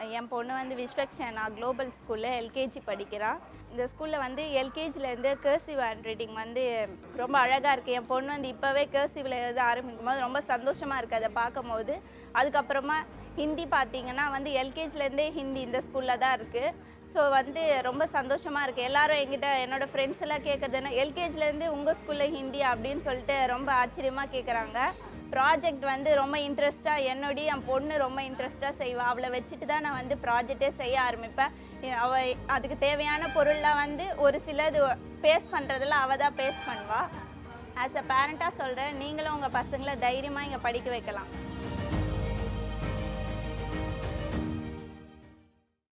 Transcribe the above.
என் பொண்ணு வந்து விஸ்வக்ஷனா குளோபல் ஸ்கூலில் எல்கேஜி படிக்கிறா இந்த ஸ்கூலில் வந்து எல்கேஜிலேருந்து கேர்சிவ் ஹேண்ட் ரைட்டிங் வந்து ரொம்ப அழகாக இருக்குது என் பொண்ணு வந்து இப்போவே கேர்சிவில் எழுத ஆரம்பிக்கும் போது ரொம்ப சந்தோஷமாக இருக்குது அதை பார்க்கும்போது அதுக்கப்புறமா ஹிந்தி பார்த்தீங்கன்னா வந்து எல்கேஜிலேருந்தே ஹிந்தி இந்த ஸ்கூலில் தான் இருக்குது ஸோ வந்து ரொம்ப சந்தோஷமாக இருக்குது எல்லாரும் என்கிட்ட என்னோடய ஃப்ரெண்ட்ஸ் எல்லாம் கேட்குறதுன்னா எல்கேஜிலேருந்து உங்கள் ஸ்கூலில் ஹிந்தி அப்படின்னு சொல்லிட்டு ரொம்ப ஆச்சரியமாக கேட்குறாங்க ப்ராஜெக்ட் வந்து ரொம்ப இன்ட்ரெஸ்ட்டாக என்னோடய என் பொண்ணு ரொம்ப இன்ட்ரெஸ்ட்டாக செய்வா அவளை வச்சுட்டு தான் நான் வந்து ப்ராஜெக்டே செய்ய ஆரம்பிப்பேன் எ- அவ அதுக்கு தேவையான பொருள்லாம் வந்து ஒரு சிலது பேஸ் பண்ணுறதுல அவள் தான் பேஸ் பண்ணுவா ஆஸ் அ பேரண்ட்டாக சொல்கிறேன் நீங்களும் உங்கள் பசங்களை தைரியமாக இங்கே படிக்க வைக்கலாம்